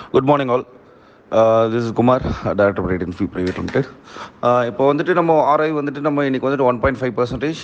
good morning all this is Kumar director rating fee private limited இப்போ வந்துட்டு நம்ம RI வந்துட்டு நம்ம இன்றைக்கி வந்துட்டு ஒன் பாயிண்ட் ஃபைவ் பர்சன்டேஜ்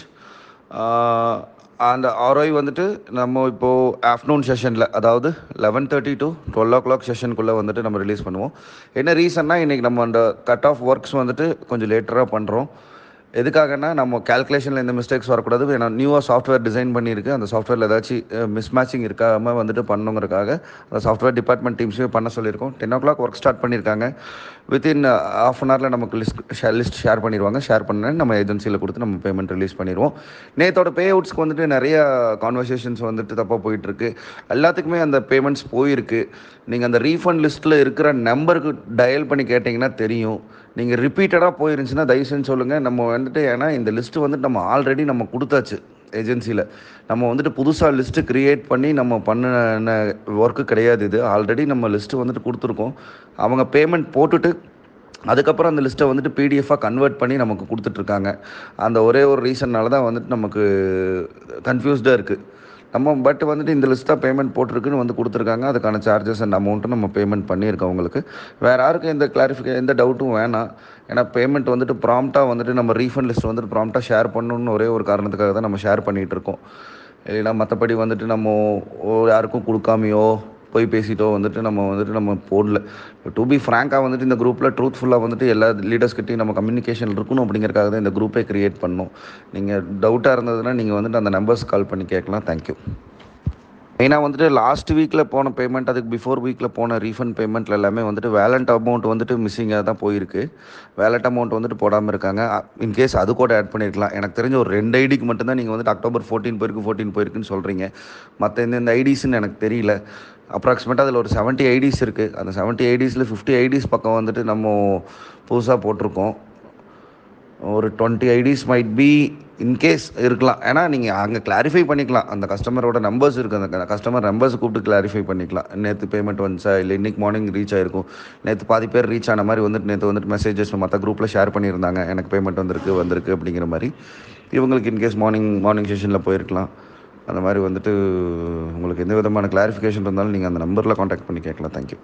அந்த ஆர்ஐ வந்துட்டு நம்ம இப்போது ஆஃப்டர்நூன் செஷனில் அதாவது eleven thirty to twelve o'clock செஷனுக்குள்ளே வந்துட்டு நம்ம ரிலீஸ் பண்ணுவோம் என்ன ரீசன்னா இன்றைக்கி நம்ம அந்த கட் ஆஃப் ஒர்க்ஸ் வந்துட்டு கொஞ்சம் லேட்டராக பண்ணுறோம் எதுக்காகனா நம்ம கேல்குலேஷனில் எந்த மிஸ்டேக்ஸ் வரக்கூடாது ஏன்னா நியூவாக சாஃப்ட்வேர் டிசைன் பண்ணியிருக்கு அந்த சாஃப்ட்வேரில் ஏதாச்சும் மிஸ்மேட்சிங் இருக்காமல் வந்துட்டு பண்ணுங்கிறக்காக அந்த சாஃப்ட்வேர் டிபார்ட்மெண்ட் டீம்ஸையும் பண்ண சொல்லியிருக்கோம் ten o'clock work start பண்ணியிருக்காங்க வித்தின் ஆஃப் அன் ஹவரில் நமக்கு லிஸ்ட் லிஸ்ட் ஷேர் பண்ணிடுவாங்க ஷேர் பண்ண நம்ம ஏஜென்சியில் கொடுத்து நம்ம பேமெண்ட் ரிலீஸ் பண்ணிடுவோம் நேத்தோட பே அவுட்ஸ்க்கு வந்துட்டு நிறைய கான்வர்சேஷன்ஸ் வந்துட்டு தப்பாக போயிட்டுருக்கு எல்லாத்துக்குமே அந்த பேமெண்ட்ஸ் போயிருக்கு நீங்கள் அந்த ரீஃபண்ட் லிஸ்ட்டில் இருக்கிற நம்பருக்கு டயல் பண்ணி கேட்டிங்கன்னா தெரியும் நீங்கள் ரிப்பீட்டடாக போயிருந்துச்சுன்னா தயவு செஞ்சு சொல்லுங்கள் நம்ம வந்துட்டு ஏன்னா இந்த லிஸ்ட்டு வந்துட்டு நம்ம ஆல்ரெடி நம்ம கொடுத்தாச்சு ஏஜென்சியில் நம்ம வந்துட்டு புதுசாக லிஸ்ட்டு க்ரியேட் பண்ணி நம்ம பண்ணின ஒர்க்கு கிடையாது இது ஆல்ரெடி நம்ம லிஸ்ட்டு வந்துட்டு கொடுத்துருக்கோம் அவங்க பேமெண்ட் போட்டுட்டு அதுக்கப்புறம் அந்த லிஸ்ட்டை வந்துட்டு பிடிஎஃபாக கன்வெர்ட் பண்ணி நமக்கு கொடுத்துட்ருக்காங்க அந்த ஒரே ஒரு ரீசன்னால தான் வந்துட்டு நமக்கு கன்ஃபியூஸ்டாக இருக்குது நம்ம பட் வந்துட்டு இந்த லிஸ்ட் தான் பேமெண்ட் போட்டிருக்குன்னு வந்து கொடுத்துருக்காங்க அதுக்கான சார்ஜஸ் அண்ட் அமௌண்ட்டும் நம்ம பேமெண்ட் பண்ணியிருக்கோம் உங்களுக்கு வேறு யாருக்கும் எந்த கிளாரிஃபிகே எந்த டவுட்டும் வேணாம் ஏன்னா பேமெண்ட் வந்துட்டு ப்ராம்ப்டாக வந்துட்டு நம்ம ரீஃபண்ட் லிஸ்ட் வந்துட்டு ப்ராம்ப்டாக ஷேர் பண்ணணும்னு ஒரே ஒரு காரணத்துக்காக தான் நம்ம ஷேர் பண்ணிகிட்டு இருக்கோம் இல்லைன்னா மற்றபடி வந்துட்டு நம்ம யாருக்கும் கொடுக்காமையோ போய் பேசிட்டோ வந்துட்டு நம்ம வந்துட்டு நம்ம போடல டு பி ஃப்ராங்காக வந்துட்டு இந்த குரூப்பில் ட்ரூத்ஃபுல்லாக வந்துட்டு எல்லா லீடர்ஸ்கிட்டையும் நம்ம கம்யூனிகேஷன் இருக்கணும் அப்படிங்கிறக்காக தான் இந்த குரூப்பே க்ரியேட் பண்ணோம் நீங்கள் டவுட்டாக இருந்ததுன்னா நீங்கள் வந்துட்டு அந்த நம்பர்ஸ் கால் பண்ணி கேட்கலாம் தேங்க்யூ மெயினாக வந்துட்டு லாஸ்ட் வீக்கில் போன பேமெண்ட் அதுக்கு பிஃபோர் வீக்கில் போன ரீஃபண்ட் பேமெண்ட்டில் எல்லாமே வந்துட்டு வேலண்ட் அமௌண்ட் வந்துட்டு மிஸ்ஸிங்காக தான் போயிருக்கு வேலண்ட் அமௌண்ட் வந்துட்டு போடாமல் இருக்காங்க இன்கேஸ் அது கூட ஆட் பண்ணியிருக்கலாம் எனக்கு தெரிஞ்ச ஒரு ரெண்டு ஐடிக்கு மட்டும்தான் நீங்கள் வந்துட்டு அக்டோபர் ஃபோர்டீன் போயிருக்கு ஃபோர்டீன் போயிருக்குன்னு சொல்கிறீங்க மற்ற எந்தெந்த ஐடிஸ்ன்னு எனக்கு தெரியல அப்ராக்சிமேட்டாக அதில் ஒரு செவன்ட்டி ஐடிஸ் இருக்குது அந்த செவன்ட்டி ஐடிஸில் ஃபிஃப்டி ஐடிஸ் பக்கம் வந்துட்டு நம்ம புதுசாக போட்டிருக்கோம் ஒரு twenty IDs might be in case இருக்கலாம் ஏன்னா நீங்கள் அங்கே கிளாரிஃபை பண்ணிக்கலாம் அந்த கஸ்டமரோட நம்பர்ஸ் இருக்குது அந்த கஸ்டமர் நம்பர்ஸ் கூப்பிட்டு கிளாரிஃபை பண்ணிக்கலாம் நேற்று பேமெண்ட் வந்துச்சா இல்லை இன்றைக்கி மார்னிங் ரீச் ஆகிருக்கும் நேற்று பாதி பேர் ரீச் ஆன மாதிரி வந்துட்டு நேற்று வந்துட்டு மெசேஜஸ் மற்ற குரூப்பில் ஷேர் பண்ணியிருந்தாங்க எனக்கு பேமெண்ட் வந்திருக்கு வந்திருக்கு அப்படிங்கிற மாதிரி இவங்களுக்கு இன்கேஸ் மார்னிங் மார்னிங் செஷனில் போயிருக்கலாம் அந்த மாதிரி வந்துட்டு உங்களுக்கு எந்த விதமான கிளாரிஃபிகேஷன் இருந்தாலும் நீங்கள் அந்த நம்பரில் காண்டாக்ட் பண்ணி கேட்கலாம் தேங்க்யூ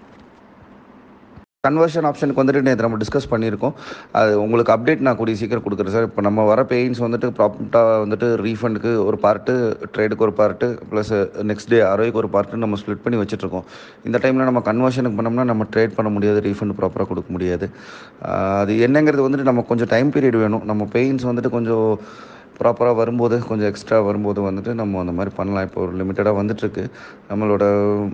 கன்வர்ஷன் ஆப்ஷனுக்கு வந்துட்டு நேற்று நம்ம டிஸ்கஸ் பண்ணியிருக்கோம் அது உங்களுக்கு அப்டேட் நான் கூடிய சீக்கிரம் கொடுக்குறேன் சார் இப்போ நம்ம வர பெயின்ஸ் வந்துட்டு ப்ராப்பர்ட்டாக வந்துட்டு ரீஃபண்டுக்கு ஒரு பார்ட்டு ட்ரேடுக்கு ஒரு பார்ட்டு ப்ளஸ் நெக்ஸ்ட் டே அரோய்க்கு ஒரு பார்ட்டு நம்ம ஸ்ப்ளிட் பண்ணி வச்சுட்ருக்கோம் இந்த டைமில் நம்ம கன்வர்ஷனுக்கு பண்ணோம்னா நம்ம ட்ரேட் பண்ண முடியாது ரீஃபண்ட் ப்ராப்பராக கொடுக்க முடியாது அது என்னங்கிறது வந்துட்டு நம்ம கொஞ்சம் டைம் பீரியட் வேணும் நம்ம பெயின்ஸ் வந்துட்டு கொஞ்சம் ப்ராப்பராக வரும்போது கொஞ்சம் எக்ஸ்ட்ரா வரும்போது வந்துட்டு நம்ம அந்த மாதிரி பண்ணலாம் இப்போ ஒரு லிமிட்டடாக வந்துட்டுருக்கு நம்மளோட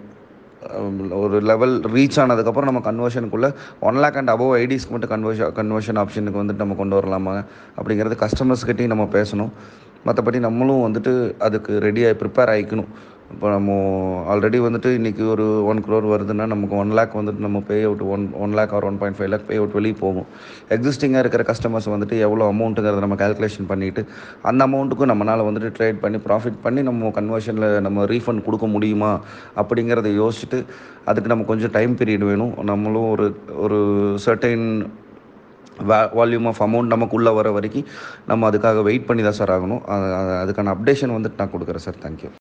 ஒரு லெவல் ரீச் ஆனதுக்கப்புறம் நம்ம கன்வர்ஷனுக்குள்ளே ஒன் லேக் அண்ட் அபவ் ஐடிஸ்க்கு மட்டும் கன்வர்ஷன் கன்வர்ஷன் ஆப்ஷனுக்கு வந்துட்டு நம்ம கொண்டு வரலாமா அப்படிங்கிறது கஸ்டமர்ஸ்கிட்டையும் நம்ம பேசணும் மற்றபடி நம்மளும் வந்துட்டு அதுக்கு ரெடியாக ப்ரிப்பேர் ஆகிக்கணும் இப்போ நம்ம ஆல்ரெடி வந்துட்டு இன்றைக்கி ஒரு ஒன் க்ரோர் வருதுன்னா நமக்கு ஒன் லேக் வந்துட்டு நம்ம pay out one one lakh or one point five lakh pay out வெளியே போகும் எக்ஸிஸ்டிங்காக இருக்கிற கஸ்டமர்ஸ் வந்துட்டு எவ்வளோ அமௌண்ட்டுங்கிறத நம்ம கேல்குலேஷன் பண்ணிவிட்டு அந்த அமௌண்ட்டுக்கும் நம்மளால் வந்துட்டு ட்ரேட் பண்ணி ப்ராஃபிட் பண்ணி நம்ம கன்வர்ஷனில் நம்ம ரீஃபண்ட் கொடுக்க முடியுமா அப்படிங்கிறத யோசிச்சுட்டு அதுக்கு நம்ம கொஞ்சம் டைம் பீரியட் வேணும் நம்மளும் ஒரு ஒரு சர்டைன் வா வால்யூம் ஆஃப் அமௌண்ட் நமக்குள்ளே வர வரைக்கும் நம்ம அதுக்காக வெயிட் பண்ணி தான் சார் ஆகணும் அதுக்கான அப்டேஷன் வந்துட்டு நான் கொடுக்குறேன் சார் தேங்க்யூ